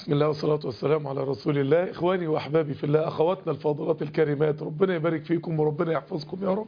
بسم الله والصلاة والسلام على رسول الله إخواني وأحبابي في الله أخواتنا الفاضلات الكريمات ربنا يبارك فيكم وربنا يحفظكم يا رب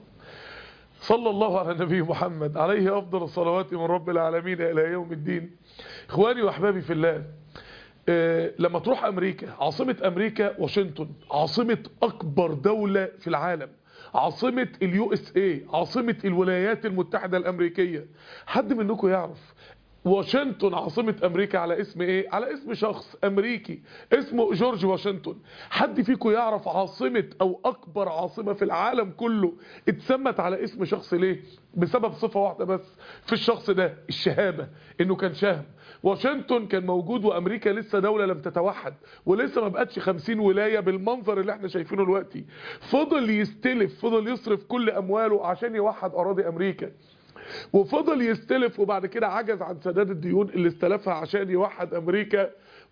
صلى الله على النبي محمد عليه أفضل الصلوات من رب العالمين إلى يوم الدين إخواني وأحبابي في الله آه، لما تروح أمريكا عاصمة أمريكا واشنطن عاصمة أكبر دولة في العالم عاصمة اليو اس اي عاصمة الولايات المتحدة الأمريكية حد منكم يعرف واشنطن عاصمة امريكا على اسم ايه على اسم شخص امريكي اسمه جورج واشنطن حد فيكم يعرف عاصمة او اكبر عاصمة في العالم كله اتسمت على اسم شخص ليه بسبب صفة واحدة بس في الشخص ده الشهامة انه كان شهم واشنطن كان موجود وامريكا لسه دولة لم تتوحد ولسه ما بقتش 50 ولاية بالمنظر اللي احنا شايفينه دلوقتي فضل يستلف فضل يصرف كل امواله عشان يوحد اراضي امريكا وفضل يستلف وبعد كده عجز عن سداد الديون اللي استلفها عشان يوحد امريكا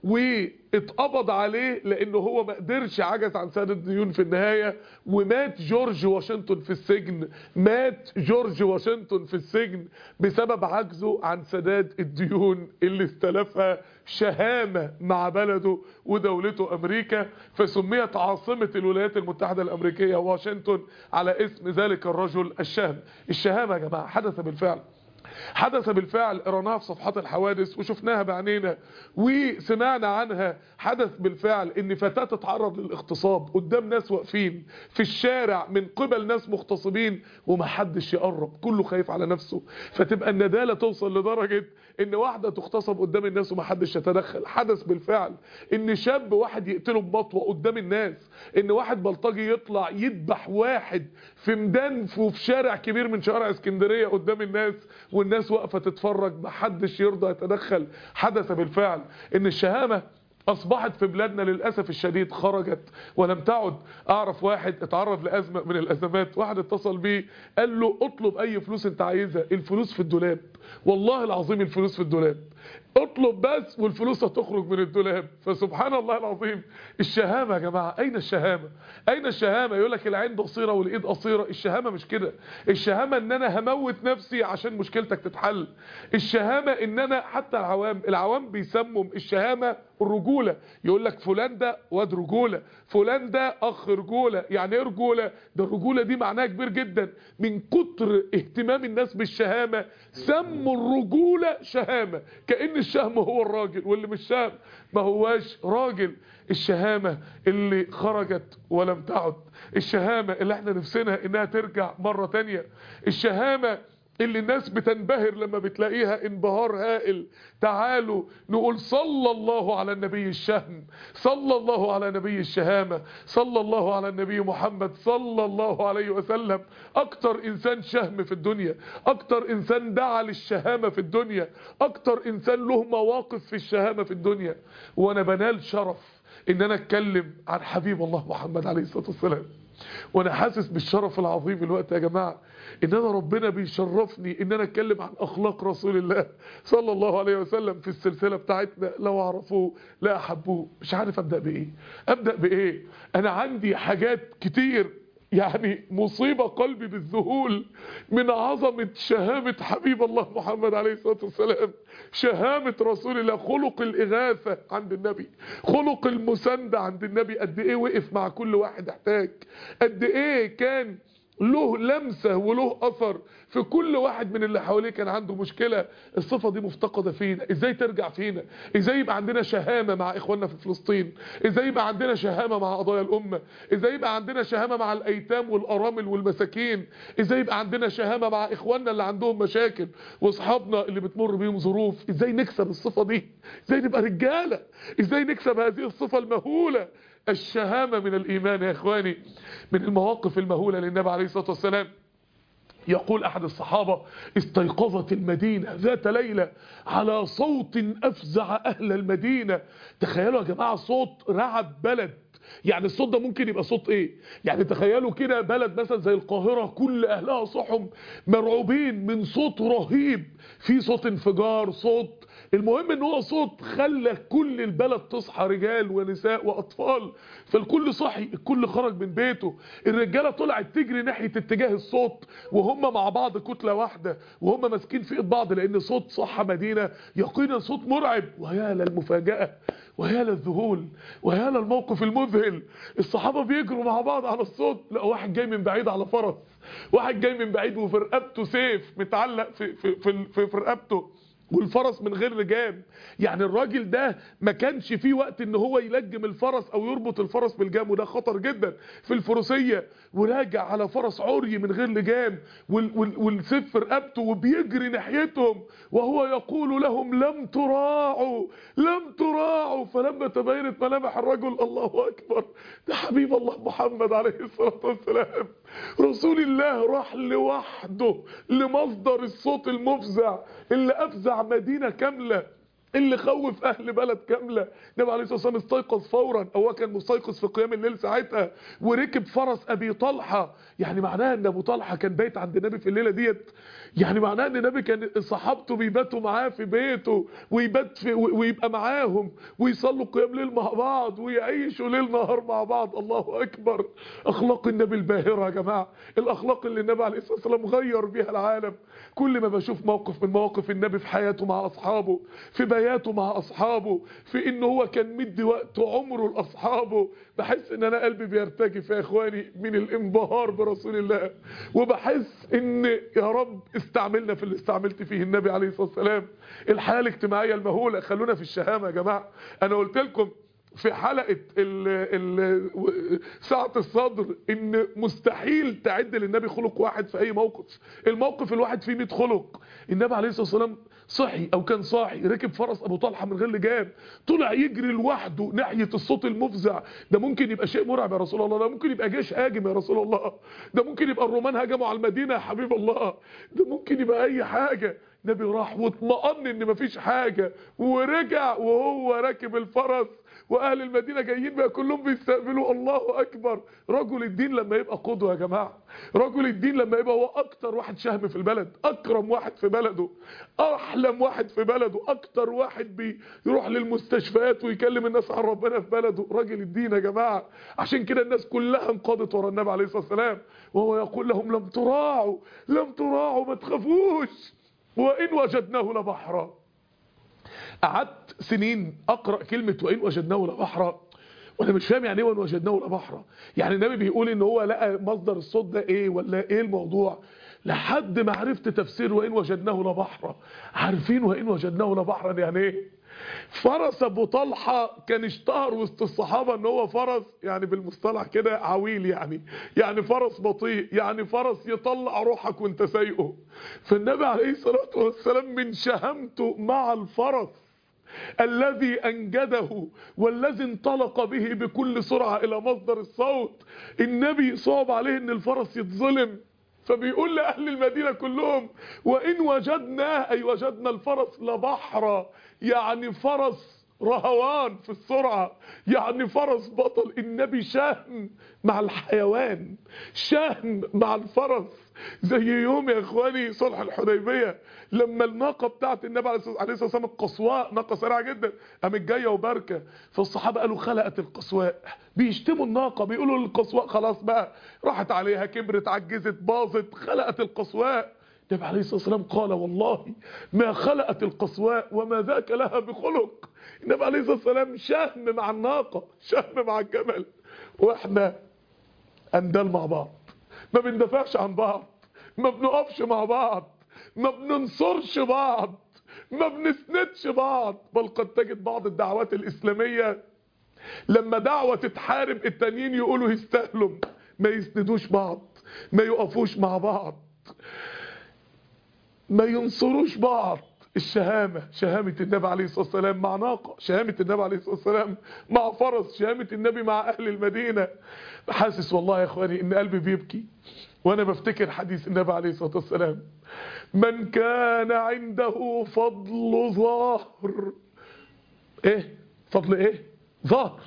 واتقبض عليه لانه هو ما قدرش عجز عن سداد الديون في النهايه ومات جورج واشنطن في السجن مات جورج واشنطن في السجن بسبب عجزه عن سداد الديون اللي استلفها شهامه مع بلده ودولته امريكا فسميت عاصمه الولايات المتحده الامريكيه واشنطن على اسم ذلك الرجل الشهم الشهامه يا جماعه حدث بالفعل حدث بالفعل قرناها في صفحات الحوادث وشفناها بعينينا وسمعنا عنها حدث بالفعل ان فتاة تتعرض للاغتصاب قدام ناس واقفين في الشارع من قبل ناس مغتصبين ومحدش يقرب كله خايف على نفسه فتبقى الندالة توصل لدرجة ان واحدة تغتصب قدام الناس ومحدش يتدخل حدث بالفعل ان شاب واحد يقتله بمطوة قدام الناس ان واحد بلطجي يطلع يذبح واحد في ميدان وفي شارع كبير من شوارع اسكندرية قدام الناس والناس واقفة تتفرج محدش يرضى يتدخل حدث بالفعل ان الشهامة اصبحت في بلادنا للاسف الشديد خرجت ولم تعد اعرف واحد اتعرض لازمه من الازمات واحد اتصل بيه قال له اطلب اي فلوس انت عايزها الفلوس في الدولاب والله العظيم الفلوس في الدولاب اطلب بس والفلوس هتخرج من الدولاب فسبحان الله العظيم الشهامه يا جماعه اين الشهامه اين الشهامه يقول لك العين بصيره والايد قصيره الشهامه مش كده الشهامه ان انا هموت نفسي عشان مشكلتك تتحل الشهامه ان انا حتى العوام العوام بيسموا الشهامه الرجوله يقول لك فلان ده واد رجوله فلان ده اخ رجوله يعني ايه رجوله ده الرجوله دي معناها كبير جدا من كتر اهتمام الناس بالشهامه سموا الرجوله شهامه كان الشهم هو الراجل واللي مش شهم ما هواش راجل الشهامه اللي خرجت ولم تعد الشهامه اللي احنا نفسنا انها ترجع مره تانية الشهامه اللي الناس بتنبهر لما بتلاقيها انبهار هائل تعالوا نقول صلى الله على النبي الشهم صلى الله على نبي الشهامة صلى الله على النبي محمد صلى الله عليه وسلم اكتر انسان شهم في الدنيا اكتر انسان دعا للشهامة في الدنيا اكتر انسان له مواقف في الشهامة في الدنيا وانا بنال شرف ان انا اتكلم عن حبيب الله محمد عليه الصلاة والسلام وانا حاسس بالشرف العظيم الوقت يا جماعة ان انا ربنا بيشرفني ان انا اتكلم عن اخلاق رسول الله صلى الله عليه وسلم في السلسلة بتاعتنا لو عرفوه لا احبوه مش عارف ابدأ بايه ابدأ بايه انا عندي حاجات كتير يعني مصيبة قلبي بالذهول من عظمة شهامة حبيب الله محمد عليه الصلاة والسلام شهامة رسول الله خلق الإغاثة عند النبي خلق المساندة عند النبي قد إيه وقف مع كل واحد احتاج قد إيه كان له لمسة وله أثر في كل واحد من اللي حواليه كان عنده مشكلة الصفة دي مفتقدة فينا ازاي ترجع فينا ازاي يبقى عندنا شهامة مع اخواننا في فلسطين ازاي يبقى عندنا شهامة مع قضايا الامة ازاي يبقى عندنا شهامة مع الايتام والارامل والمساكين ازاي يبقى عندنا شهامة مع اخواننا اللي عندهم مشاكل واصحابنا اللي بتمر بيهم ظروف ازاي نكسب الصفة دي ازاي نبقى رجالة ازاي نكسب هذه الصفة المهولة الشهامة من الإيمان يا إخواني من المواقف المهولة للنبي عليه الصلاة والسلام يقول أحد الصحابة استيقظت المدينة ذات ليلة على صوت أفزع أهل المدينة تخيلوا يا جماعة صوت رعب بلد يعني الصوت ده ممكن يبقى صوت ايه يعني تخيلوا كده بلد مثلا زي القاهرة كل اهلها صحهم مرعوبين من صوت رهيب في صوت انفجار صوت المهم ان هو صوت خلى كل البلد تصحى رجال ونساء واطفال فالكل صحي الكل خرج من بيته الرجاله طلعت تجري ناحيه اتجاه الصوت وهم مع بعض كتله واحده وهم ماسكين في ايد بعض لان صوت صح مدينه يقينا صوت مرعب ويا للمفاجاه ويا للذهول ويا للموقف المذهل الصحابة بيجروا مع بعض على الصوت لقوا واحد جاي من بعيد على فرس واحد جاي من بعيد وفي رقبته سيف متعلق في في في, في, في رقبته والفرس من غير لجام يعني الراجل ده ما كانش فيه وقت ان هو يلجم الفرس او يربط الفرس بالجام وده خطر جدا في الفروسية وراجع على فرس عري من غير لجام وال وال والسيف في رقبته وبيجري ناحيتهم وهو يقول لهم لم تراعوا لم تراعوا فلما تبينت ملامح الرجل الله اكبر ده حبيب الله محمد عليه الصلاة والسلام رسول الله راح لوحده لمصدر الصوت المفزع اللي افزع مدينة كاملة اللي خوف اهل بلد كاملة النبي عليه الصلاة والسلام استيقظ فورا هو كان مستيقظ في قيام الليل ساعتها وركب فرس ابي طلحة يعني معناها ان ابو طلحة كان بايت عند النبي في الليلة ديت يعني معناها ان النبي كان صحابته بيباتوا معاه في بيته ويبات في ويبقى معاهم ويصلوا قيام ليل مع بعض ويعيشوا ليل نهار مع بعض الله اكبر اخلاق النبي الباهرة يا جماعة الاخلاق اللي النبي عليه الصلاة والسلام غير بيها العالم كل ما بشوف موقف من مواقف النبي في حياته مع اصحابه في بياته مع اصحابه في ان هو كان مدي وقت عمره لاصحابه بحس ان انا قلبي بيرتجف يا اخواني من الانبهار برسول الله وبحس ان يا رب استعملنا في اللي استعملت فيه النبي عليه الصلاة والسلام الحياة الاجتماعية المهولة خلونا في الشهامة يا جماعة انا قلت لكم في حلقة ال ال ساعة الصدر ان مستحيل تعد للنبي خلق واحد في اي موقف الموقف الواحد فيه 100 خلق النبي عليه الصلاة والسلام صحي او كان صاحي ركب فرس ابو طلحة من غير لجام طلع يجري لوحده ناحية الصوت المفزع ده ممكن يبقى شيء مرعب يا رسول الله ده ممكن يبقى جيش هاجم يا رسول الله ده ممكن يبقى الرومان هجموا على المدينة يا حبيب الله ده ممكن يبقى اي حاجة النبي راح واطمأن ان مفيش حاجة ورجع وهو راكب الفرس واهل المدينة جايين بقى كلهم بيستقبلوا الله اكبر رجل الدين لما يبقى قدوة يا جماعة رجل الدين لما يبقى هو اكتر واحد شهم في البلد اكرم واحد في بلده احلم واحد في بلده اكتر واحد بيروح للمستشفيات ويكلم الناس عن ربنا في بلده راجل الدين يا جماعة عشان كده الناس كلها انقادت ورا النبي عليه الصلاة والسلام وهو يقول لهم لم تراعوا لم تراعوا ما تخافوش وإن وجدناه لبحرا قعدت سنين أقرأ كلمة وإن وجدناه لبحرا وانا مش فاهم يعني ايه وان وجدناه لبحرا يعني النبي بيقول ان هو لقى مصدر الصوت ده ايه ولا ايه الموضوع لحد ما عرفت تفسير وان وجدناه لبحرا عارفين وان وجدناه لبحرا يعني ايه فرس ابو طلحه كان اشتهر وسط الصحابه ان هو فرس يعني بالمصطلح كده عويل يعني يعني فرس بطيء يعني فرس يطلع روحك وانت سايقه فالنبي عليه الصلاه والسلام من شهامته مع الفرس الذي أنجده والذي انطلق به بكل سرعة إلى مصدر الصوت النبي صعب عليه أن الفرس يتظلم فبيقول لأهل المدينة كلهم وإن وجدنا أي وجدنا الفرس لبحرا يعني فرس رهوان في السرعة يعني فرس بطل النبي شهم مع الحيوان شهم مع الفرس زي يوم يا اخواني صلح الحديبية لما الناقة بتاعت النبي عليه الصلاة والسلام القصواء ناقة سريعة جدا قامت جاية وباركة فالصحابة قالوا خلقت القصواء بيشتموا الناقة بيقولوا للقصواء خلاص بقى راحت عليها كبرت عجزت باظت خلقت القصواء النبي عليه الصلاة والسلام قال والله ما خلقت القصواء وما ذاك لها بخلق النبي عليه الصلاة والسلام شهم مع الناقة شهم مع الجمل واحنا اندال مع بعض ما بندافعش عن بعض ما بنقفش مع بعض ما بننصرش بعض ما بنسندش بعض بل قد تجد بعض الدعوات الإسلامية لما دعوة تتحارب التانيين يقولوا يستاهلوا ما يسندوش بعض ما يقفوش مع بعض ما ينصروش بعض الشهامة شهامة النبي عليه الصلاة والسلام مع ناقة شهامة النبي عليه الصلاة والسلام مع فرس شهامة النبي مع أهل المدينة حاسس والله يا إخواني إن قلبي بيبكي وأنا بفتكر حديث النبي عليه الصلاة والسلام من كان عنده فضل ظهر إيه فضل إيه ظهر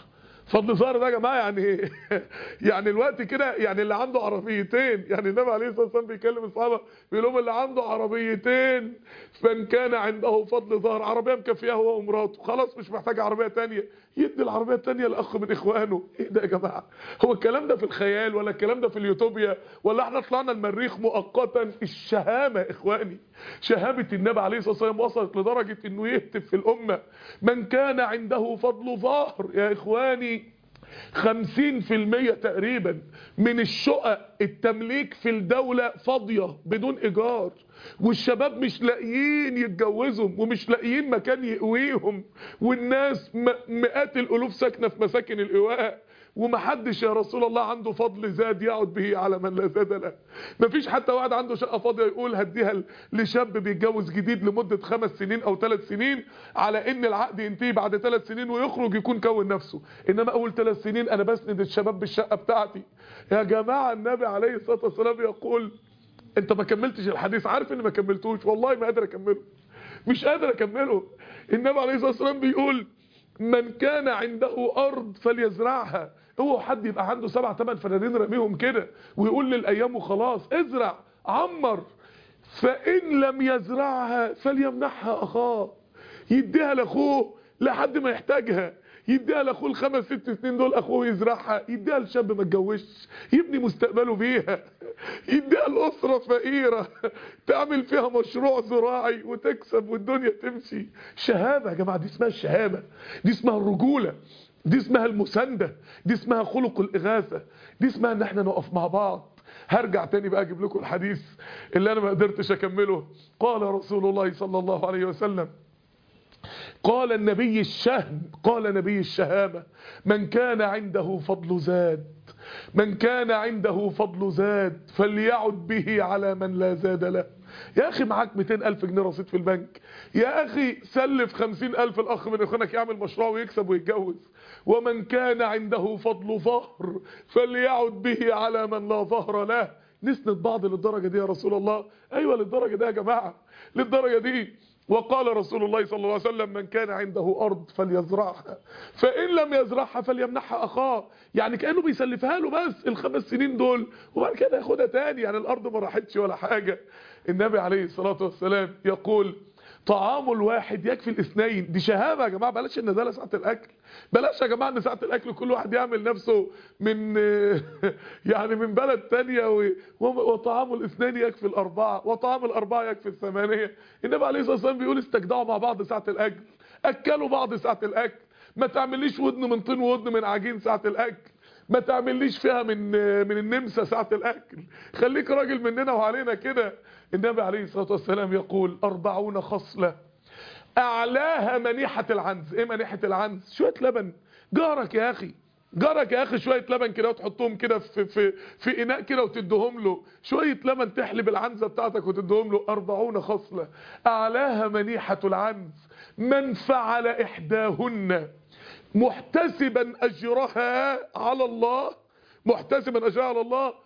فضل ظهر ده يا جماعه يعني يعني الوقت كده يعني اللي عنده عربيتين يعني النبي عليه الصلاه والسلام بيكلم الصحابه بيقول لهم اللي عنده عربيتين فان كان عنده فضل ظهر عربيه مكفيه هو ومراته خلاص مش محتاج عربيه تانية يدي العربيه التانية لاخ من اخوانه ايه ده يا جماعه هو الكلام ده في الخيال ولا الكلام ده في اليوتوبيا ولا احنا طلعنا المريخ مؤقتا الشهامه يا اخواني شهامه النبي عليه الصلاه والسلام وصلت لدرجه انه يهتف في الامه من كان عنده فضل ظهر يا اخواني خمسين في المية تقريبا من الشقق التمليك في الدولة فاضية بدون ايجار والشباب مش لاقيين يتجوزهم ومش لاقيين مكان يقويهم والناس مئات الالوف ساكنة في مساكن الايواء ومحدش يا رسول الله عنده فضل زاد يقعد به على من لا زاد له مفيش حتى واحد عنده شقة فاضية يقول هديها لشاب بيتجوز جديد لمدة خمس سنين او ثلاث سنين على ان العقد ينتهي بعد ثلاث سنين ويخرج يكون كون نفسه انما اول ثلاث سنين انا بسند الشباب بالشقة بتاعتي يا جماعة النبي عليه الصلاة والسلام يقول انت ما كملتش الحديث عارف اني ما كملتوش والله ما قادر اكمله مش قادر اكمله النبي عليه الصلاة والسلام بيقول من كان عنده ارض فليزرعها اوعى حد يبقى عنده سبع ثمان فنانين رميهم كده ويقول للايام وخلاص ازرع عمر فان لم يزرعها فليمنحها اخاه يديها لاخوه لحد ما يحتاجها يديها لاخوه الخمس ست سنين دول اخوه يزرعها يديها لشاب ما اتجوزش يبني مستقبله بيها يديها لاسره فقيره تعمل فيها مشروع زراعي وتكسب والدنيا تمشي شهامه يا جماعه دي اسمها الشهامه دي اسمها الرجوله دي اسمها المساندة دي اسمها خلق الإغاثة دي اسمها ان احنا نقف مع بعض هرجع تاني بقى اجيب لكم الحديث اللي انا ما قدرتش اكمله قال رسول الله صلى الله عليه وسلم قال النبي الشهم قال نبي الشهامة من كان عنده فضل زاد من كان عنده فضل زاد فليعد به على من لا زاد له يا اخي معاك 200 الف جنيه رصيد في البنك يا اخي سلف 50 الف الاخ من اخوانك يعمل مشروع ويكسب ويتجوز ومن كان عنده فضل ظهر فليعد به على من لا ظهر له نسند بعض للدرجة دي يا رسول الله ايوه للدرجة دي يا جماعة للدرجة دي وقال رسول الله صلى الله عليه وسلم من كان عنده أرض فليزرعها فإن لم يزرعها فليمنحها أخاه يعني كأنه بيسلفها له بس الخمس سنين دول وبعد كده ياخدها تاني يعني الأرض ما راحتش ولا حاجة النبي عليه الصلاة والسلام يقول طعام الواحد يكفي الاثنين دي شهامة يا جماعة بلاش النزالة ساعة الأكل بلاش يا جماعة ان ساعة الأكل كل واحد يعمل نفسه من يعني من بلد تانية وطعام الاثنين يكفي الأربعة وطعام الأربعة يكفي الثمانية النبي عليه الصلاة والسلام بيقول استجدعوا مع بعض ساعة الأكل أكلوا بعض ساعة الأكل ما تعمليش ودن من طين وودن من عجين ساعة الأكل ما تعمليش فيها من من النمسا ساعة الأكل خليك راجل مننا وعلينا كده النبي عليه الصلاة والسلام يقول أربعون خصلة أعلاها منيحة العنز إيه منيحة العنز شوية لبن جارك يا أخي جارك يا أخي شوية لبن كده وتحطهم كده في, في, في إناء كده وتدهم له شوية لبن تحلب العنزة بتاعتك وتدهم له أربعون خصلة أعلاها منيحة العنز من فعل إحداهن محتسبا أجرها على الله محتسبا أجرها على الله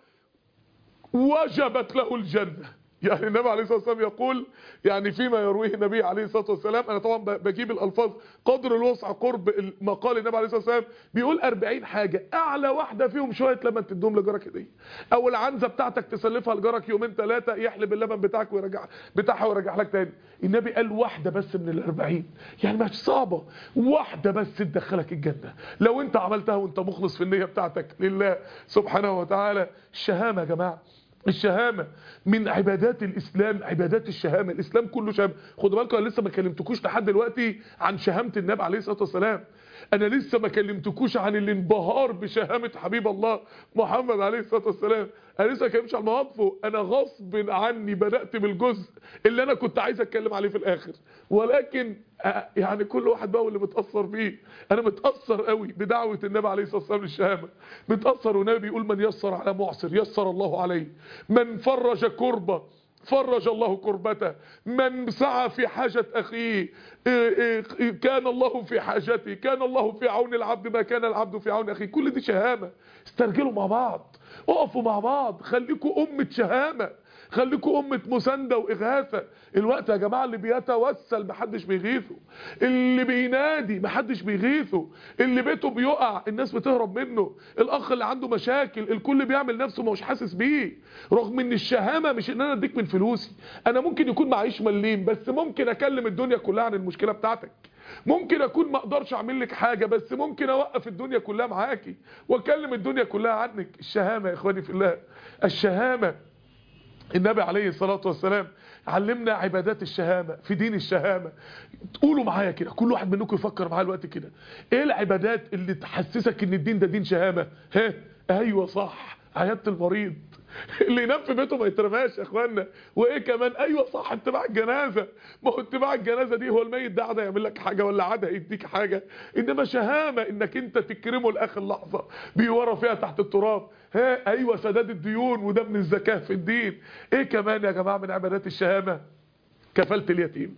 وجبت له الجنة يعني النبي عليه الصلاة والسلام يقول يعني فيما يرويه النبي عليه الصلاة والسلام أنا طبعا بجيب الألفاظ قدر الوسع قرب مقال النبي عليه الصلاة والسلام بيقول 40 حاجة أعلى واحدة فيهم شوية لبن تدوم لجارك هدية أو العنزة بتاعتك تسلفها لجارك يومين ثلاثة يحلب اللبن بتاعك ويرجع بتاعها ويرجع لك تاني النبي قال واحدة بس من الأربعين يعني مش صعبة واحدة بس تدخلك الجنة لو أنت عملتها وأنت مخلص في النية بتاعتك لله سبحانه وتعالى الشهامة يا جماعة الشهامة من عبادات الإسلام عبادات الشهامة الإسلام كله شهامة خدوا بالكم أنا لسه ما كلمتكوش لحد دلوقتي عن شهامة النبي عليه الصلاة والسلام أنا لسه ما كلمتكوش عن الانبهار بشهامة حبيب الله محمد عليه الصلاة والسلام أنا لسه ما كلمتش عن مواقفه أنا غصب عني بدأت بالجزء اللي أنا كنت عايز أتكلم عليه في الآخر ولكن يعني كل واحد بقى واللي متأثر بيه أنا متأثر قوي بدعوة النبي عليه الصلاة والسلام للشهامة متأثر والنبي بيقول من يسر على معسر يسر الله عليه من فرج كربة فرج الله كربته من سعى في حاجة أخيه كان الله في حاجته كان الله في عون العبد ما كان العبد في عون أخيه كل دي شهامة استرجلوا مع بعض اقفوا مع بعض خليكوا أمة شهامة خليكم امه مسانده واغاثه الوقت يا جماعه اللي بيتوسل محدش بيغيثه اللي بينادي محدش بيغيثه اللي بيته بيقع الناس بتهرب منه الاخ اللي عنده مشاكل الكل بيعمل نفسه مش حاسس بيه رغم ان الشهامه مش ان انا اديك من فلوسي انا ممكن يكون معيش مليم بس ممكن اكلم الدنيا كلها عن المشكله بتاعتك ممكن اكون ما اقدرش اعمل لك حاجه بس ممكن اوقف الدنيا كلها معاكي واكلم الدنيا كلها عنك الشهامه يا اخواني في الله الشهامه النبي عليه الصلاه والسلام علمنا عبادات الشهامه في دين الشهامه تقولوا معايا كده كل واحد منكم يفكر معايا الوقت كده ايه العبادات اللي تحسسك ان الدين ده دين شهامه ها ايوه صح عياده المريض اللي ينام في بيته ما يترماش يا اخوانا وايه كمان ايوه صح اتباع الجنازه ما هو اتباع الجنازه دي هو الميت ده عاده يعمل لك حاجه ولا عاده يديك حاجه انما شهامه انك انت تكرمه لاخر لحظه بيورى فيها تحت التراب ها ايوه سداد الديون وده من الزكاه في الدين ايه كمان يا جماعه من عبادات الشهامه كفاله اليتيم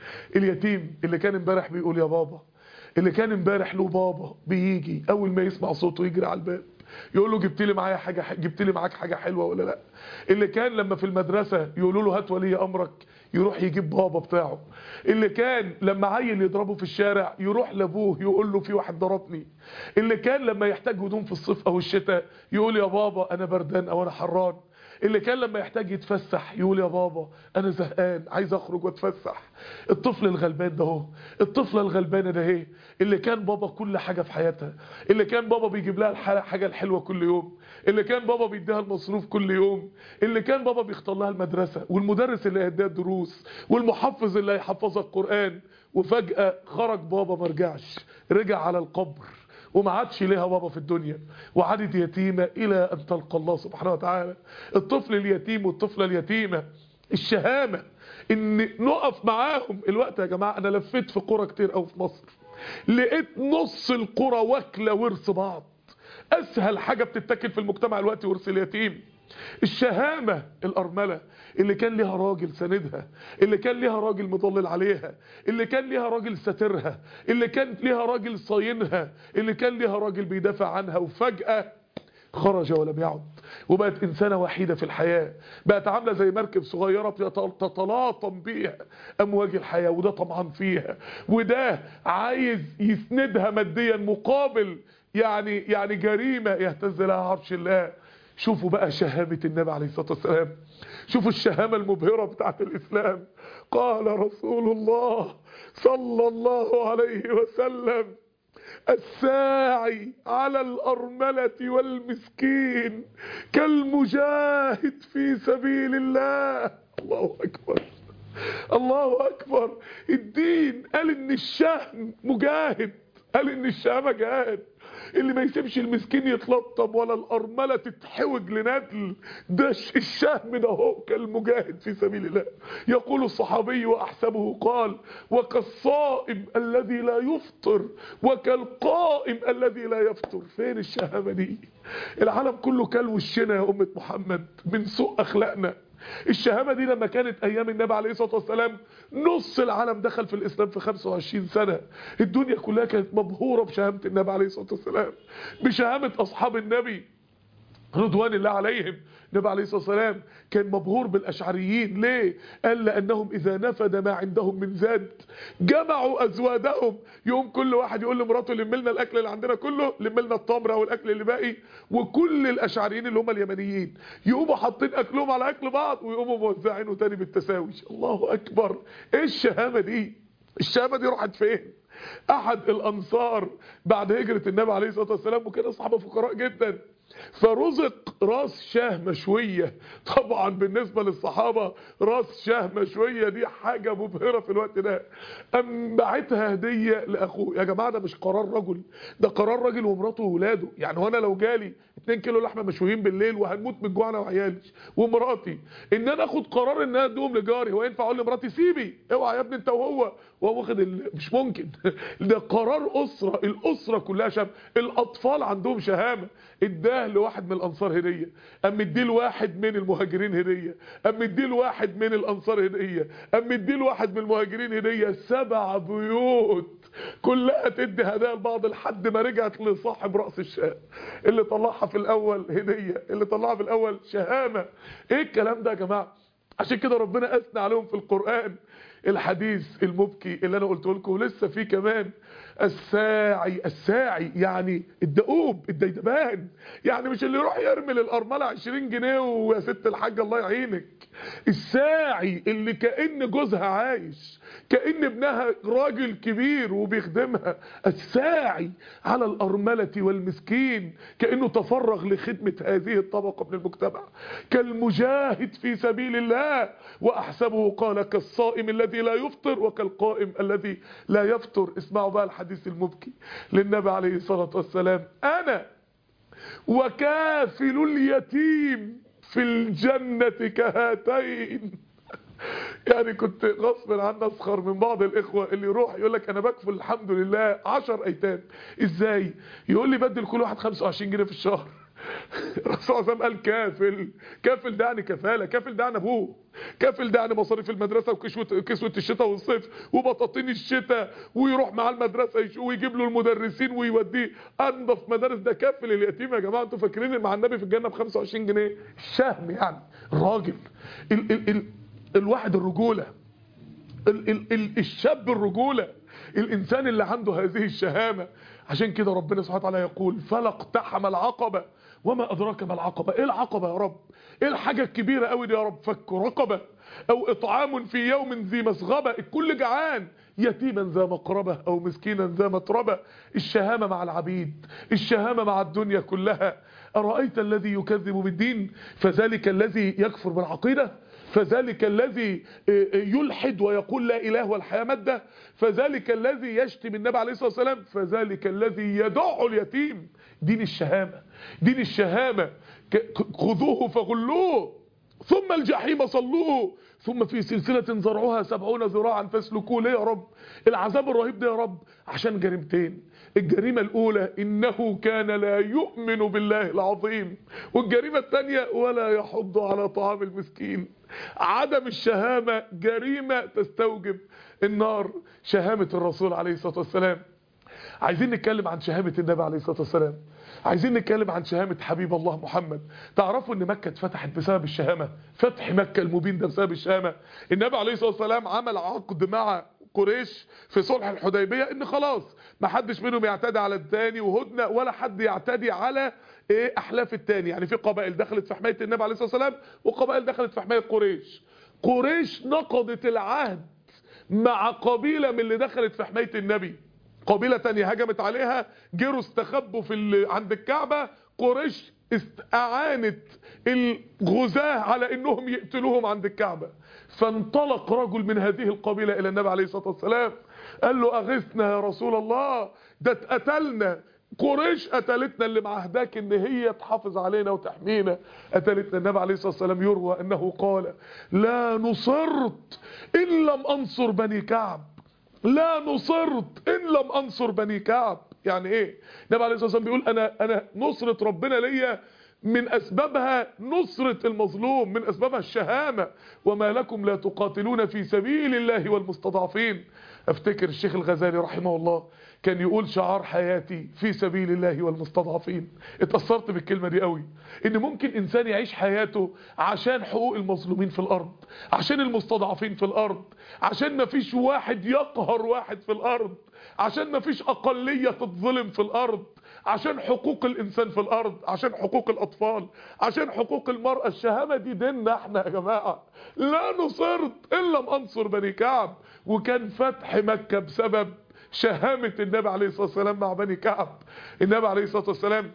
اليتيم اللي كان امبارح بيقول يا بابا اللي كان امبارح له بابا بيجي اول ما يسمع صوته يجري على الباب يقول له جبت لي معايا حاجه جبت لي معاك حاجه حلوه ولا لا اللي كان لما في المدرسه يقولوا له هات ولي امرك يروح يجيب بابا بتاعه اللي كان لما عيل يضربه في الشارع يروح لابوه يقول له في واحد ضربني اللي كان لما يحتاج هدوم في الصيف او الشتاء يقول يا بابا انا بردان او انا حران اللي كان لما يحتاج يتفسح يقول يا بابا انا زهقان عايز اخرج واتفسح الطفل الغلبان ده اهو الطفله الغلبانه ده اهي اللي كان بابا كل حاجه في حياتها اللي كان بابا بيجيب لها الحاجه الحلوه كل يوم اللي كان بابا بيديها المصروف كل يوم اللي كان بابا بيختار لها المدرسه والمدرس اللي هيديها الدروس والمحفظ اللي هيحفظها القران وفجاه خرج بابا ما رجعش رجع على القبر وما عادش ليها بابا في الدنيا وعادت يتيمة إلى أن تلقى الله سبحانه وتعالى الطفل اليتيم والطفلة اليتيمة الشهامة ان نقف معاهم الوقت يا جماعة انا لفيت في قرى كتير قوي في مصر لقيت نص القرى واكلة ورث بعض اسهل حاجة بتتاكل في المجتمع الوقت ورث اليتيم الشهامة الأرملة اللي كان ليها راجل سندها اللي كان ليها راجل مضلل عليها اللي كان ليها راجل ساترها اللي كان ليها راجل صاينها اللي كان ليها راجل بيدافع عنها وفجأة خرج ولم يعد وبقت إنسانة وحيدة في الحياة بقت عاملة زي مركب صغيرة تتلاطم بيها أمواج الحياة وده طمعان فيها وده عايز يسندها ماديا مقابل يعني يعني جريمة يهتز لها عرش الله شوفوا بقى شهامة النبي عليه الصلاة والسلام شوفوا الشهامة المبهرة بتاعت الإسلام قال رسول الله صلى الله عليه وسلم الساعي على الأرملة والمسكين كالمجاهد في سبيل الله الله أكبر الله أكبر الدين قال إن الشهم مجاهد قال إن الشهامة جهاد اللي ما يسيبش المسكين يتلطم ولا الأرملة تتحوج لندل ده الشهم ده هو كالمجاهد في سبيل الله يقول الصحابي وأحسبه قال وكالصائم الذي لا يفطر وكالقائم الذي لا يفطر فين الشهامة دي العالم كله كل وشنا يا أمة محمد من سوء أخلاقنا الشهامة دي لما كانت ايام النبي عليه الصلاة والسلام نص العالم دخل في الاسلام في 25 سنة الدنيا كلها كانت مبهورة بشهامة النبي عليه الصلاة والسلام بشهامة اصحاب النبي رضوان الله عليهم النبي عليه الصلاة والسلام كان مبهور بالأشعريين ليه؟ قال لأنهم إذا نفد ما عندهم من زاد جمعوا أزوادهم يوم كل واحد يقول لمراته لم لنا الأكل اللي عندنا كله لم لنا التمر أو الأكل اللي باقي وكل الأشعريين اللي هم اليمنيين يقوموا حاطين أكلهم على أكل بعض ويقوموا موزعينه تاني بالتساوي الله أكبر إيه الشهامة دي؟ الشهامة دي راحت فين؟ أحد الأنصار بعد هجرة النبي عليه الصلاة والسلام وكان أصحابه فقراء جدا فرزق راس شاه مشوية طبعا بالنسبة للصحابة راس شاه مشوية دي حاجة مبهرة في الوقت ده أم بعتها هدية لأخوه يا جماعة ده مش قرار رجل ده قرار راجل ومراته وولاده يعني وانا لو جالي 2 كيلو لحمة مشويين بالليل وهنموت من جوعنا وعيالي ومراتي ان انا اخد قرار ان انا ادوهم لجاري هو ينفع اقول لمراتي سيبي اوعى يا ابني انت وهو وهو واخد ال... مش ممكن ده قرار اسره الاسره كلها شام الاطفال عندهم شهامه اداه لواحد من الانصار هديه ام اديه لواحد من المهاجرين هديه ام اديه لواحد من الانصار هديه ام اديه لواحد من المهاجرين هديه سبع بيوت كلها تدي هدايا لبعض لحد ما رجعت لصاحب راس الشاه اللي طلعها في الاول هديه اللي طلعها في الاول شهامه ايه الكلام ده يا جماعه عشان كده ربنا اثنى عليهم في القرآن الحديث المبكي اللي انا قلته لكم ولسه في كمان الساعي الساعي يعني الدؤوب الديدبان يعني مش اللي يروح يرمي للأرملة 20 جنيه ويا ست الحاج الله يعينك الساعي اللي كأن جوزها عايش كأن ابنها راجل كبير وبيخدمها الساعي على الأرملة والمسكين كأنه تفرغ لخدمة هذه الطبقة من المجتمع كالمجاهد في سبيل الله وأحسبه قال كالصائم الذي لا يفطر وكالقائم الذي لا يفطر اسمعوا بقى الحديث المبكي للنبي عليه الصلاة والسلام أنا وكافل اليتيم في الجنة كهاتين يعني كنت غصب عني اسخر من بعض الاخوه اللي يروح يقول لك انا بكفل الحمد لله 10 ايتام ازاي يقول لي بدل كل واحد 25 جنيه في الشهر الرسول صلى الله عليه وسلم قال كافل كافل ده يعني كفاله كافل ده يعني ابوه كافل ده يعني مصاريف المدرسه وكسوه كسوه الشتاء والصيف وبطاطين الشتاء ويروح مع المدرسه ويجيب له المدرسين ويوديه انضف مدارس ده كافل اليتيم يا جماعه انتوا فاكرين مع النبي في الجنه ب 25 جنيه الشهم يعني الراجل ال ال ال الواحد الرجوله ال ال ال الشاب الرجوله الانسان اللي عنده هذه الشهامه عشان كده ربنا سبحانه وتعالى يقول فلا اقتحم العقبه وما أدراك ما العقبة إيه العقبة يا رب إيه الحاجة الكبيرة قوي دي يا رب فك رقبة أو إطعام في يوم ذي مسغبة الكل جعان يتيما ذا مقربة أو مسكينا ذا متربة الشهامة مع العبيد الشهامة مع الدنيا كلها أرأيت الذي يكذب بالدين فذلك الذي يكفر بالعقيدة فذلك الذي يلحد ويقول لا إله والحياة مادة فذلك الذي يشتم النبي عليه الصلاة والسلام فذلك الذي يدع اليتيم دين الشهامة دين الشهامة خذوه فغلوه ثم الجحيم صلوه ثم في سلسلة زرعها سبعون ذراعا فاسلكوه ليه يا رب العذاب الرهيب ده يا رب عشان جريمتين الجريمة الأولى إنه كان لا يؤمن بالله العظيم والجريمة الثانية ولا يحض على طعام المسكين عدم الشهامة جريمة تستوجب النار شهامة الرسول عليه الصلاة والسلام عايزين نتكلم عن شهامة النبي عليه الصلاة والسلام عايزين نتكلم عن شهامة حبيب الله محمد تعرفوا ان مكة اتفتحت بسبب الشهامة فتح مكة المبين ده بسبب الشهامة النبي عليه الصلاة والسلام عمل عقد مع قريش في صلح الحديبية ان خلاص ما حدش منهم يعتدي على الثاني وهدنة ولا حد يعتدي على ايه احلاف الثاني يعني في قبائل دخلت في حماية النبي عليه الصلاة والسلام وقبائل دخلت في حماية قريش قريش نقضت العهد مع قبيلة من اللي دخلت في حماية النبي قبيلة تانية هجمت عليها جروا استخبوا في عند الكعبة قريش اعانت الغزاة على انهم يقتلوهم عند الكعبة فانطلق رجل من هذه القبيلة الى النبي عليه الصلاة والسلام قال له اغثنا يا رسول الله ده اتقتلنا قريش قتلتنا اللي معهداك ان هي تحافظ علينا وتحمينا قتلتنا النبي عليه الصلاة والسلام يروى انه قال لا نصرت ان لم انصر بني كعب لا نصرت ان لم انصر بني كعب يعني ايه النبي عليه الصلاه والسلام بيقول انا انا نصره ربنا ليا من اسبابها نصرة المظلوم من اسبابها الشهامة وما لكم لا تقاتلون في سبيل الله والمستضعفين افتكر الشيخ الغزالي رحمه الله كان يقول شعار حياتي في سبيل الله والمستضعفين اتأثرت بالكلمة دي قوي ان ممكن انسان يعيش حياته عشان حقوق المظلومين في الارض عشان المستضعفين في الارض عشان ما فيش واحد يقهر واحد في الارض عشان ما فيش اقلية تتظلم في الارض عشان حقوق الانسان في الارض عشان حقوق الاطفال عشان حقوق المرأة الشهامة دي ديننا احنا يا جماعة لا نصرت الا لم انصر بني كعب وكان فتح مكة بسبب شهامة النبي عليه الصلاة والسلام مع بني كعب النبي عليه الصلاة والسلام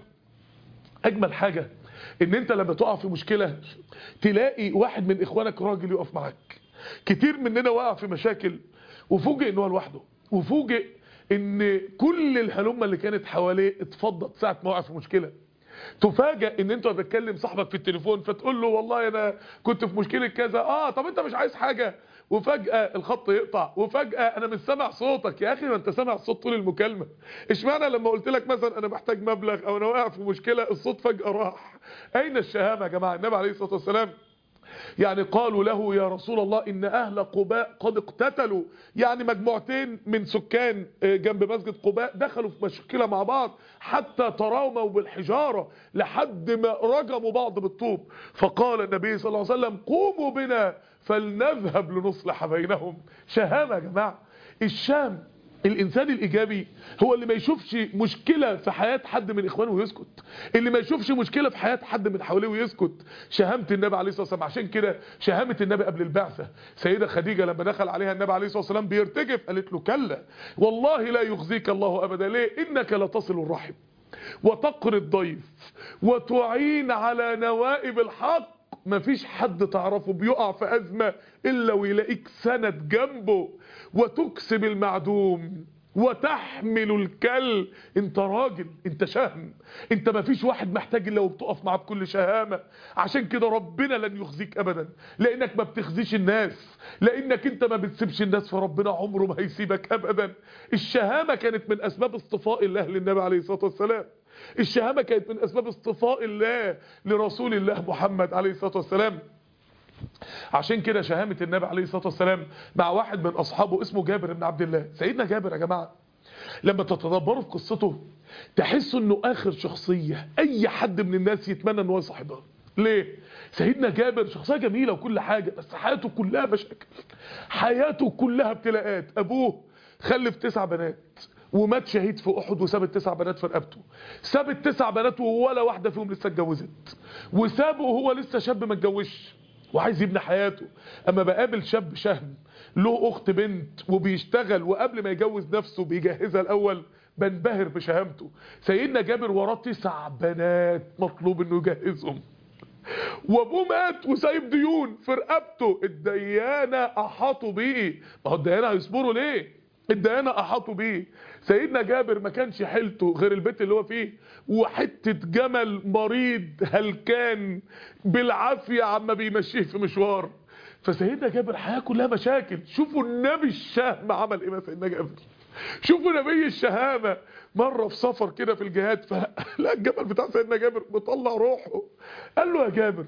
اجمل حاجة ان انت لما تقع في مشكلة تلاقي واحد من اخوانك راجل يقف معاك كتير مننا وقع في مشاكل وفوجئ ان هو لوحده وفوجئ ان كل الهلمه اللي كانت حواليه اتفضت ساعه ما وقع في مشكله تفاجئ ان انت بتكلم صاحبك في التليفون فتقول له والله انا كنت في مشكله كذا اه طب انت مش عايز حاجه وفجأة الخط يقطع وفجأة انا مش سامع صوتك يا اخي ما انت سامع الصوت طول المكالمة اشمعنى لما قلت لك مثلا انا محتاج مبلغ او انا واقع في مشكلة الصوت فجأة راح اين الشهامة يا جماعة النبي عليه الصلاة والسلام يعني قالوا له يا رسول الله ان اهل قباء قد اقتتلوا يعني مجموعتين من سكان جنب مسجد قباء دخلوا في مشكلة مع بعض حتى تراوموا بالحجارة لحد ما رجموا بعض بالطوب فقال النبي صلى الله عليه وسلم قوموا بنا فلنذهب لنصلح بينهم شهامة يا جماعة الشام الانسان الايجابي هو اللي ما يشوفش مشكلة في حياة حد من اخوانه ويسكت اللي ما يشوفش مشكلة في حياة حد من حواليه ويسكت شهامة النبي عليه الصلاة والسلام عشان كده شهامة النبي قبل البعثة سيدة خديجة لما دخل عليها النبي عليه الصلاة والسلام بيرتجف قالت له كلا والله لا يخزيك الله ابدا ليه انك لتصل الرحم وتقري الضيف وتعين على نوائب الحق مفيش حد تعرفه بيقع في أزمة إلا ويلاقيك سند جنبه وتكسب المعدوم وتحمل الكل انت راجل انت شهم انت مفيش واحد محتاج الا وبتقف معاه بكل شهامة عشان كده ربنا لن يخزيك ابدا لانك ما بتخزيش الناس لانك انت ما بتسيبش الناس فربنا عمره ما هيسيبك ابدا الشهامة كانت من اسباب اصطفاء الله للنبي عليه الصلاة والسلام الشهامة كانت من اسباب اصطفاء الله لرسول الله محمد عليه الصلاة والسلام عشان كده شهامة النبي عليه الصلاة والسلام مع واحد من أصحابه اسمه جابر بن عبد الله سيدنا جابر يا جماعة لما تتدبروا في قصته تحسوا انه اخر شخصية اي حد من الناس يتمنى انه يصاحبها ليه سيدنا جابر شخصية جميلة وكل حاجة بس حياته كلها مشاكل حياته كلها ابتلاءات ابوه خلف تسع بنات ومات شهيد في احد وساب التسع بنات في رقبته ساب التسع بنات ولا واحده فيهم لسه اتجوزت وسابه وهو لسه شاب ما اتجوزش وعايز يبني حياته اما بقابل شاب شهم له اخت بنت وبيشتغل وقبل ما يجوز نفسه بيجهزها الاول بنبهر بشهامته سيدنا جابر وراه تسع بنات مطلوب انه يجهزهم وابوه مات وسايب ديون في رقبته الديانه احاطوا بيه ما هو الديانه هيصبروا ليه الديانة احاطوا بيه سيدنا جابر ما كانش حيلته غير البيت اللي هو فيه وحتة جمل مريض هلكان بالعافية عما بيمشيه في مشوار فسيدنا جابر حياة كلها مشاكل شوفوا النبي الشهم عمل ايه سيدنا جابر شوفوا نبي الشهامة مرة في سفر كده في الجهاد فلا الجمل بتاع سيدنا جابر مطلع روحه قال له يا جابر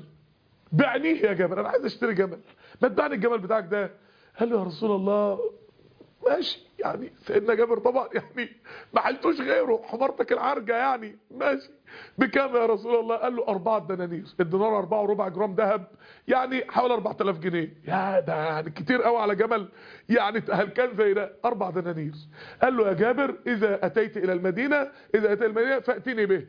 بعنيه يا جابر انا عايز اشتري جمل ما تبعني الجمل بتاعك ده قال له يا رسول الله ماشي يعني سيدنا جابر طبعا يعني ما حلتوش غيره حمارتك العرجة يعني ماشي بكام يا رسول الله قال له أربعة دنانير الدينار أربعة وربع جرام ذهب يعني حوالي 4000 جنيه يا ده يعني كتير قوي على جمل يعني هلكان زي ده أربع دنانير قال له يا جابر إذا أتيت إلى المدينة إذا أتيت المدينة فأتيني به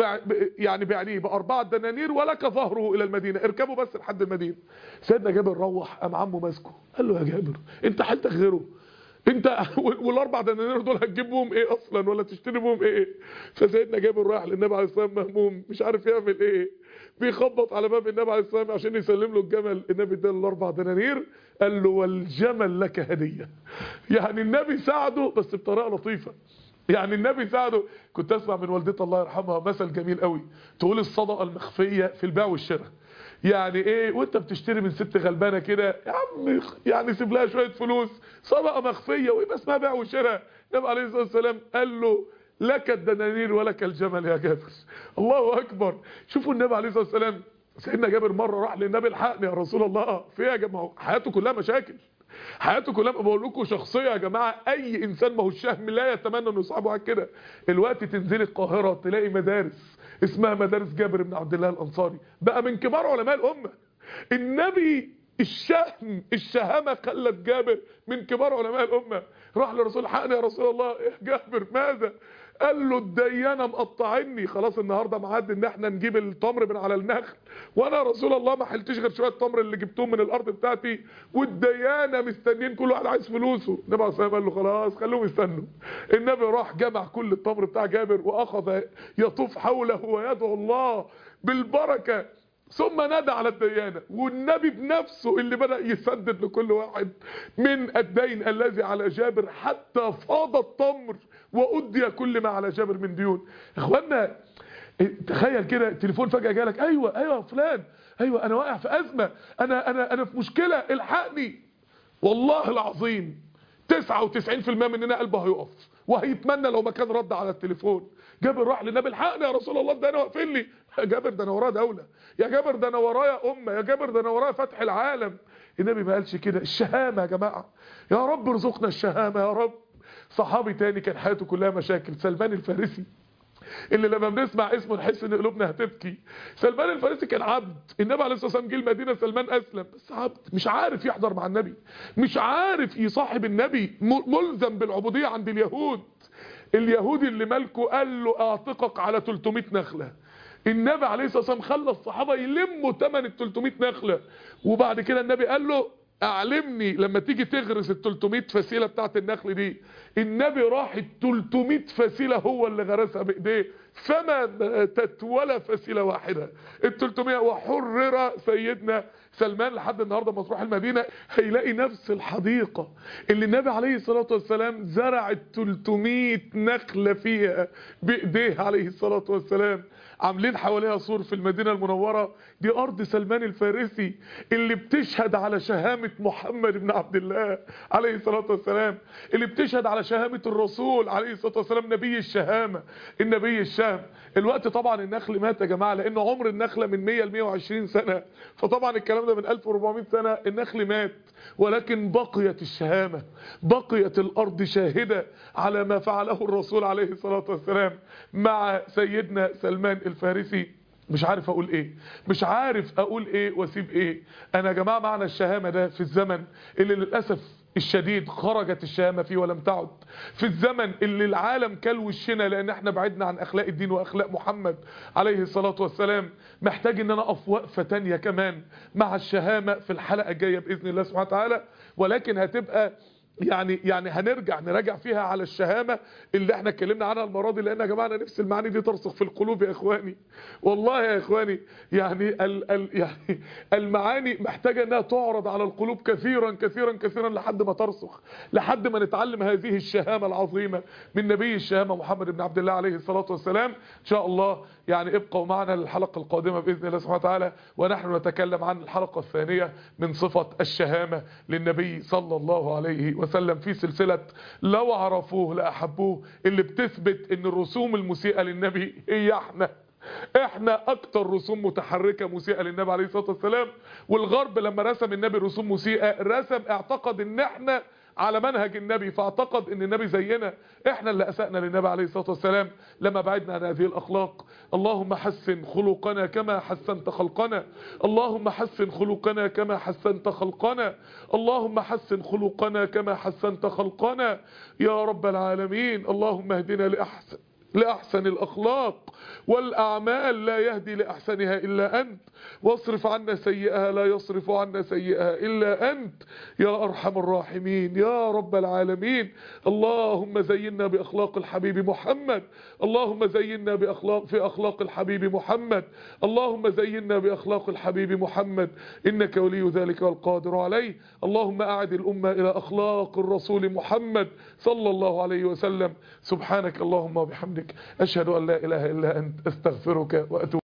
يعني بيعنيه بأربعة دنانير ولك ظهره إلى المدينة اركبوا بس لحد المدينة سيدنا جابر روح قام عمه ماسكه قال له يا جابر انت حالتك غيره انت والاربع دنانير دول هتجيب بهم ايه اصلا ولا تشتري بهم ايه فسيدنا جابر رايح للنبي عليه الصلاه والسلام مهموم مش عارف يعمل ايه بيخبط على باب النبي عليه الصلاه والسلام عشان يسلم له الجمل النبي اداله الاربع دنانير قال له والجمل لك هديه يعني النبي ساعده بس بطريقه لطيفه يعني النبي ساعده كنت اسمع من والدتي الله يرحمها مثل جميل قوي تقول الصدقه المخفيه في البيع والشراء يعني ايه وانت بتشتري من ست غلبانه كده يا عم يعني سيب لها شويه فلوس صدقه مخفيه ويبقى اسمها بيع وشراء النبي عليه الصلاه والسلام قال له لك الدنانير ولك الجمل يا جابر الله اكبر شوفوا النبي عليه الصلاه والسلام سيدنا جابر مره راح للنبي الحقني يا رسول الله في يا جماعه حياته كلها مشاكل حياته كلها بقول لكم شخصيه يا جماعه اي انسان ما هو الشهم لا يتمنى انه يصاحبه على كده الوقت تنزلي القاهره تلاقي مدارس اسمها مدارس جابر بن عبد الله الانصاري بقى من كبار علماء الامه النبي الشهم الشهامه خلت جابر من كبار علماء الامه راح لرسول حقني يا رسول الله يا جابر ماذا قال له الديانه مقطعني خلاص النهارده معاد ان احنا نجيب التمر من على النخل وانا يا رسول الله ما حلتش غير شويه تمر اللي جبتهم من الارض بتاعتي والديانه مستنيين كل واحد عايز فلوسه النبي عليه الصلاه قال له خلاص خلوهم يستنوا النبي راح جمع كل التمر بتاع جابر واخذ يطوف حوله ويدعو الله بالبركه ثم نادى على الديانة والنبي بنفسه اللي بدأ يسدد لكل واحد من الدين الذي على جابر حتى فاض التمر وأدي كل ما على جابر من ديون اخوانا تخيل كده التليفون فجأة جالك ايوه ايوه فلان ايوه انا واقع في ازمة انا انا انا في مشكلة الحقني والله العظيم 99% مننا قلبه هيقف وهيتمنى لو ما كان رد على التليفون جابر راح للنبي الحقني يا رسول الله ده انا واقفين لي يا جابر ده انا ورايا دوله يا جابر ده انا ورايا امه يا جابر ده انا ورايا فتح العالم النبي ما قالش كده الشهامه يا جماعه يا رب ارزقنا الشهامه يا رب صحابي تاني كان حياته كلها مشاكل سلمان الفارسي اللي لما بنسمع اسمه نحس ان قلوبنا هتبكي سلمان الفارسي كان عبد النبي عليه الصلاه والسلام جه المدينه سلمان اسلم بس عبد مش عارف يحضر مع النبي مش عارف يصاحب النبي ملزم بالعبوديه عند اليهود اليهودي اللي ملكه قال له اعتقك على 300 نخله النبي عليه الصلاه والسلام خلى الصحابه يلموا ثمن ال 300 نخله وبعد كده النبي قال له اعلمني لما تيجي تغرس ال 300 فسيله بتاعت النخل دي النبي راح ال 300 فسيله هو اللي غرسها بايديه فما ماتت ولا فسيله واحده ال 300 وحرر سيدنا سلمان لحد النهارده ما تروح المدينه هيلاقي نفس الحديقه اللي النبي عليه الصلاه والسلام زرع ال 300 نخله فيها بايديه عليه الصلاه والسلام عاملين حواليها سور في المدينة المنورة دي أرض سلمان الفارسي اللي بتشهد على شهامة محمد بن عبد الله عليه الصلاة والسلام اللي بتشهد على شهامة الرسول عليه الصلاة والسلام نبي الشهامة النبي الشام الوقت طبعا النخل مات يا جماعة لأن عمر النخلة من 100 ل 120 سنة فطبعا الكلام ده من 1400 سنة النخل مات ولكن بقيت الشهامة بقيت الأرض شاهدة على ما فعله الرسول عليه الصلاة والسلام مع سيدنا سلمان الفارسي مش عارف اقول ايه مش عارف اقول ايه واسيب ايه انا يا جماعه معنى الشهامه ده في الزمن اللي للاسف الشديد خرجت الشهامه فيه ولم تعد في الزمن اللي العالم كل وشنا لان احنا بعدنا عن اخلاق الدين واخلاق محمد عليه الصلاه والسلام محتاج ان انا اقف وقفه تانية كمان مع الشهامه في الحلقه الجايه باذن الله سبحانه وتعالى ولكن هتبقى يعني يعني هنرجع نراجع فيها على الشهامة اللي احنا اتكلمنا عنها المرة دي لان يا جماعة انا نفس المعاني دي ترسخ في القلوب يا اخواني والله يا اخواني يعني ال ال يعني المعاني محتاجة انها تعرض على القلوب كثيرا كثيرا كثيرا لحد ما ترسخ لحد ما نتعلم هذه الشهامة العظيمة من نبي الشهامة محمد بن عبد الله عليه الصلاة والسلام ان شاء الله يعني ابقوا معنا للحلقة القادمة بإذن الله سبحانه وتعالى ونحن نتكلم عن الحلقة الثانية من صفة الشهامة للنبي صلى الله عليه وسلم في سلسلة لو عرفوه لأحبوه اللي بتثبت ان الرسوم المسيئة للنبي هي احنا احنا اكتر رسوم متحركة مسيئة للنبي عليه الصلاة والسلام والغرب لما رسم النبي رسوم مسيئة رسم اعتقد ان احنا على منهج النبي فاعتقد ان النبي زينا احنا اللي اسأنا للنبي عليه الصلاة والسلام لما بعدنا عن هذه الاخلاق اللهم حسن خلقنا كما حسنت خلقنا اللهم حسن خلقنا كما حسنت خلقنا اللهم حسن خلقنا كما حسنت خلقنا يا رب العالمين اللهم اهدنا لأحسن لأحسن الأخلاق والأعمال لا يهدي لأحسنها إلا أنت واصرف عنا سيئها لا يصرف عنا سيئها إلا أنت يا أرحم الراحمين يا رب العالمين اللهم زينا بأخلاق الحبيب محمد اللهم زينا بأخلاق في أخلاق الحبيب محمد اللهم زينا بأخلاق الحبيب محمد إنك ولي ذلك والقادر عليه اللهم أعد الأمة إلى أخلاق الرسول محمد صلى الله عليه وسلم سبحانك اللهم وبحمدك أشهد أن لا إله إلا أنت أستغفرك وأتوب